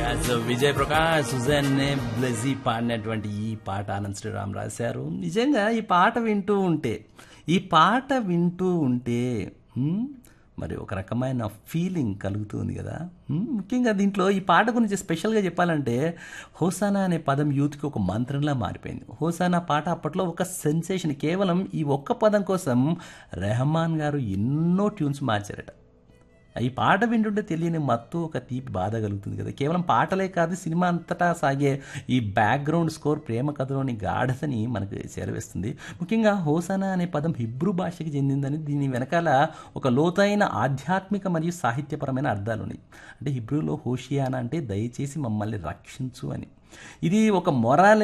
so Vijay Prakash Sujan Blaaze పాడినటువంటి ఈ పాట ఆనంద్ శ్రీరామ్ రాశారు నిజంగా ఈ పాట వింటూ ఉంటే ఈ పాట వింటూ ఉంటే హ్మ్, మరి ఒక రకమైన ఫీలింగ్ కలుగుతుంది కదా హ్మ్, ముఖ్యంగా దీంట్లో ఈ పాట గురించి స్పెషల్గా చెప్పాలంటే హోసానా అనే పదం యూత్కి ఒక మంత్రంలా మారిపోయింది హోసానా పాట అప్పట్లో ఒక సెన్సేషన్ కేవలం ఈ ఒక్క పదం కోసం రెహమాన్ గారు ఎన్నో ట్యూన్స్ మార్చారట ఈ పాట వింటుంటే తెలియని మత్తు ఒక తీపి బాధ కలుగుతుంది కదా కేవలం పాటలే కాదు సినిమా అంతటా సాగే ఈ బ్యాక్గ్రౌండ్ స్కోర్ ప్రేమ కథలోని గాఢతని మనకు చేరవేస్తుంది ముఖ్యంగా హోసనా అనే పదం హిబ్రూ భాషకి చెందిందని దీని వెనకాల ఒక లోతైన ఆధ్యాత్మిక మరియు సాహిత్యపరమైన అర్థాలు ఉన్నాయి అంటే హిబ్రూలో హోషియానా అంటే దయచేసి మమ్మల్ని రక్షించు అని ఇది ఒక మొరాల్